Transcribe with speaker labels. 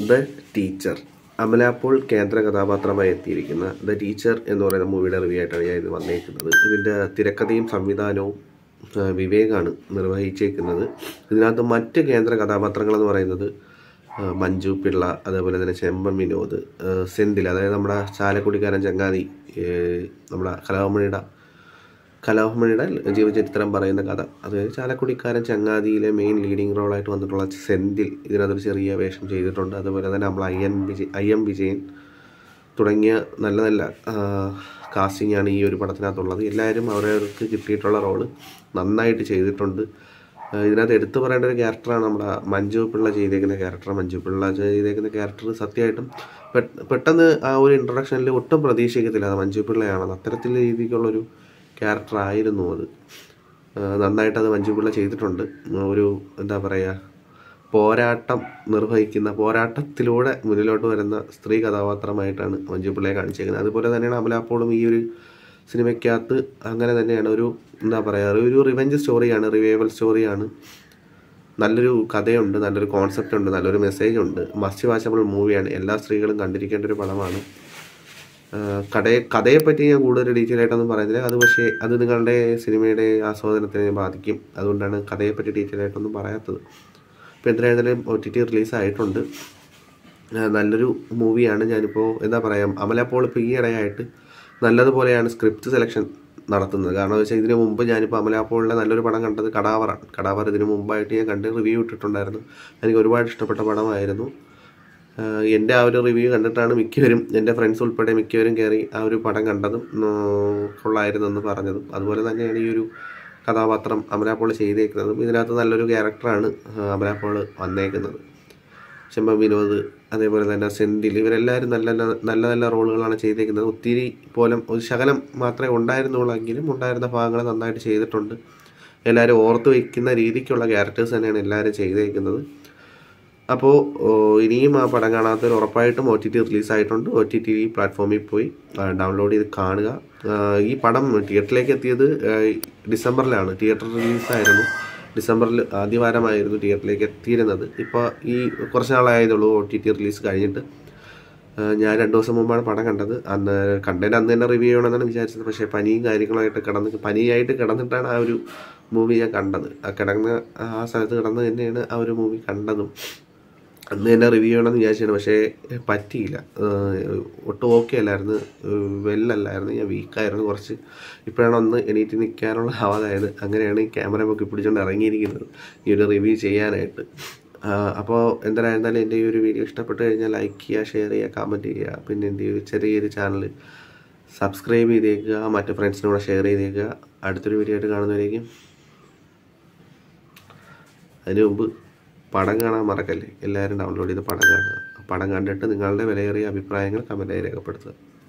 Speaker 1: the teacher അമലാപ്പോൾ കേന്ദ്ര കഥാപാത്രമായി എത്തിയിരിക്കുന്ന the teacher എന്ന് പറയുന്ന മൂവിയുടെ റിവ്യൂ ആയിട്ടാണ് ഞാൻ ഇത് വന്നേക്കുന്നത് ഇതിൻ്റെ തിരക്കഥയും സംവിധാനവും ആ, വിവേകാണ് നിർവഹിച്ചേക്കുന്നത് ഇതിനകത്ത് മറ്റ് കേന്ദ്ര കഥാപാത്രങ്ങളെന്ന് പറയുന്നത് ആ, മഞ്ജു പിള്ള അതേപോലെ തന്നെ ചെമ്പൻ വിനോദ് ആ, സെന്തിൽ അതായത് നമ്മുടെ ചാലക്കുടിക്കാരൻ ചങ്ങാതി ഏ, നമ്മുടെ കലാമണിയുടെ കലാഭമണിയുടെ ജീവചരിത്രം പറയുന്ന കഥ അതായത് ചാലക്കുടിക്കാരൻ ചങ്ങാതിയിലെ മെയിൻ ലീഡിങ് റോളായിട്ട് വന്നിട്ടുള്ള സെന്തിൽ ഇതിനകത്തൊരു ചെറിയ വേഷം ചെയ്തിട്ടുണ്ട് അതുപോലെ തന്നെ നമ്മൾ I N Vijay I M Vijayan തുടങ്ങിയ നല്ല നല്ല കാസ്റ്റിംഗ് ആണ് ഈ ഒരു പടത്തിനകത്തുള്ളത് എല്ലാവരും അവരവർക്ക് കിട്ടിയിട്ടുള്ള റോള് നന്നായിട്ട് ചെയ്തിട്ടുണ്ട് ആ, ഇതിനകത്ത് എടുത്തു പറയേണ്ട ഒരു ക്യാരക്ടറാണ് നമ്മുടെ മഞ്ജു പിള്ള ചെയ്തേക്കുന്ന ക്യാരക്ടർ മഞ്ജു പിള്ള ചെയ്തേക്കുന്ന ക്യാരക്ടർ സത്യമായിട്ടും പെ- പെട്ടെന്ന് ആ ഒരു ഇൻട്രൊഡക്ഷനിൽ ഒട്ടും പ്രതീക്ഷിക്കത്തില്ല അത് മഞ്ജു പിള്ളയാണെന്ന് അത്തരത്തിലുള്ള രീതിക്കുള്ളൊരു ക്യാരക്ടർ ആയിരുന്നു അത് ആ, നന്നായിട്ട് അത് മഞ്ജു പിള്ള ചെയ്തിട്ടുണ്ട് ഒരു എന്താ പറയുക പോരാട്ടം നിർവഹിക്കുന്ന പോരാട്ടത്തിലൂടെ മുന്നിലോട്ട് വരുന്ന സ്ത്രീ കഥാപാത്രമായിട്ടാണ് മഞ്ജു പിള്ളയെ കാണിച്ചേക്കുന്നത് അതുപോലെ തന്നെയാണ് അമലാപ്പോളും ഈ ഒരു സിനിമയ്ക്കകത്ത് അങ്ങനെ തന്നെയാണ് ഒരു എന്താ പറയുക ഒരു റിവെഞ്ച് സ്റ്റോറിയാണ് റിവൈവൽ സ്റ്റോറിയാണ് നല്ലൊരു കഥയുണ്ട് നല്ലൊരു കോൺസെപ്റ്റ് ഉണ്ട് നല്ലൊരു മെസ്സേജ് ഉണ്ട് മസ്റ്റ് വാച്ചബിൾ മൂവിയാണ് എല്ലാ സ്ത്രീകളും കണ്ടിരിക്കേണ്ട ഒരു പടമാണ് ആഹ് കഥയെ കഥയെപ്പറ്റി ഞാൻ കൂടുതൽ ഡീറ്റെയിൽ ആയിട്ടൊന്നും പറയുന്നില്ല അത് പക്ഷേ അത് നിങ്ങളുടെ സിനിമയുടെ ആസ്വാദനത്തിനെ ബാധിക്കും അതുകൊണ്ടാണ് കഥയെപ്പറ്റി ഡീറ്റെയിൽ ആയിട്ടൊന്നും പറയാത്തത് ഇപ്പോൾ എന്തായാലും ഒ ടി ടി റിലീസ് ആയിട്ടുണ്ട് ആഹ് നല്ലൊരു മൂവിയാണ് ഞാനിപ്പോൾ എന്താ പറയുക അമലപ്പോൾ ഇപ്പോൾ ഈ ഇടയായിട്ട് നല്ലതുപോലെയാണ് സ്ക്രിപ്റ്റ് സെലക്ഷൻ നടത്തുന്നത് കാരണം വെച്ചാൽ ഇതിന് മുമ്പ് ഞാനിപ്പോൾ അമലാപ്പോളിലെ നല്ലൊരു പടം കണ്ടത് കടാവറാണ് കടാവർ ഇതിന് മുമ്പായിട്ട് ഞാൻ കണ്ട് റിവ്യൂ ഇട്ടിട്ടുണ്ടായിരുന്നു എനിക്ക് ഒരുപാട് ഇഷ്ടപ്പെട്ട പടമായിരുന്നു ആഹ് എൻ്റെ ആ ഒരു റിവ്യൂ കണ്ടിട്ടാണ് മിക്കവരും എൻ്റെ ഫ്രണ്ട്സ് ഉൾപ്പെടെ മിക്കവരും കയറി ആ ഒരു പടം കണ്ടതും ഉം, കൊള്ളായിരുന്നു എന്ന് പറഞ്ഞതും അതുപോലെ തന്നെയാണ് ഈ ഒരു കഥാപാത്രം അമലാപ്പോൾ ചെയ്തേക്കുന്നതും ഇതിനകത്ത് നല്ലൊരു ക്യാരക്ടറാണ് അമലാപ്പോൾ വന്നേക്കുന്നത് ചെമ്പൻ വിനോദ് അതേപോലെ തന്നെ സെന്തിൽ ഇവരെല്ലാവരും നല്ല നല്ല നല്ല നല്ല റോളുകളാണ് ചെയ്തേക്കുന്നത് ഒത്തിരി പോലും ഒരു ശകലം മാത്രമേ ഉണ്ടായിരുന്നുള്ളൂ എങ്കിലും ഉണ്ടായിരുന്ന ഭാഗങ്ങൾ നന്നായിട്ട് ചെയ്തിട്ടുണ്ട് എല്ലാവരും ഓർത്ത് വയ്ക്കുന്ന രീതിക്കുള്ള ക്യാരക്ടേഴ്സ് തന്നെയാണ് എല്ലാവരും ചെയ്തേക്കുന്നത് അപ്പോൾ ഇനിയും ആ പടം കാണാത്തവർ ഉറപ്പായിട്ടും ഒ ടി ടി റിലീസായിട്ടുണ്ട് ഒ ടി ടി പ്ലാറ്റ്ഫോമിൽ പോയി ഡൗൺലോഡ് ചെയ്ത് കാണുക ആ, ഈ പടം തിയേറ്ററിലേക്ക് എത്തിയത് ആ, ഡിസംബറിലാണ് തിയേറ്റർ റിലീസായിരുന്നു ഡിസംബറിൽ ആദ്യവാരമായിരുന്നു തിയേറ്ററിലേക്ക് എത്തിയിരുന്നത് ഇപ്പോൾ ഈ കുറച്ച് നാളായതുള്ളൂ ഒ ടി ടി റിലീസ് കഴിഞ്ഞിട്ട് ആ, ഞാൻ രണ്ട് ദിവസം മുമ്പാണ് പടം കണ്ടത് അന്ന് കണ്ടതിന് അന്ന് തന്നെ റിവ്യൂ ചെയ്യണമെന്നാണ് വിചാരിച്ചത് പക്ഷേ പനിയും കാര്യങ്ങളായിട്ട് കിടന്ന് പനിയായിട്ട് കിടന്നിട്ടാണ് ആ ഒരു മൂവി ഞാൻ കണ്ടത് ആ കിടന്ന ആ സ്ഥലത്ത് കിടന്ന് തന്നെയാണ് ആ ഒരു മൂവി കണ്ടതും അന്ന് തന്നെ റിവ്യൂ ചെയ്യണമെന്ന് വിചാരിച്ചാണ് പക്ഷേ പറ്റിയില്ല ഏഹ് ഒട്ടും ഓക്കെ അല്ലായിരുന്നു വെല്ലല്ലായിരുന്നു ഞാൻ വീക്കായിരുന്നു കുറച്ച് ഇപ്പോഴാണ് ഒന്ന് എണീറ്റ് നിൽക്കാനുള്ള ആവാതായത് അങ്ങനെയാണ് ഈ ക്യാമറ പൊക്കി പിടിച്ചുകൊണ്ട് ഇറങ്ങിയിരിക്കുന്നത് ഈ ഒരു റിവ്യൂ ചെയ്യാനായിട്ട് അപ്പോൾ എന്തായിരുന്നാലും എൻ്റെ ഈ ഒരു വീഡിയോ ഇഷ്ടപ്പെട്ട് കഴിഞ്ഞാൽ ലൈക്ക് ചെയ്യുക ഷെയർ ചെയ്യുക കമൻറ്റ് ചെയ്യുക പിന്നെ എൻ്റെ ഈ ഒരു ചെറിയൊരു ചാനൽ സബ്സ്ക്രൈബ് ചെയ്തേക്കുക മറ്റു ഫ്രണ്ട്സിനൂടെ ഷെയർ ചെയ്തേക്കുക അടുത്തൊരു വീഡിയോ ആയിട്ട് കാണുന്നവരേക്കും അതിന് മുമ്പ് പടം കാണാൻ മറക്കല്ലേ എല്ലാവരും ഡൗൺലോഡ് ചെയ്ത് പടം കാണുക പടം കണ്ടിട്ട് നിങ്ങളുടെ വിലയേറിയ അഭിപ്രായങ്ങൾ കമൻറ്റായി രേഖപ്പെടുത്തുക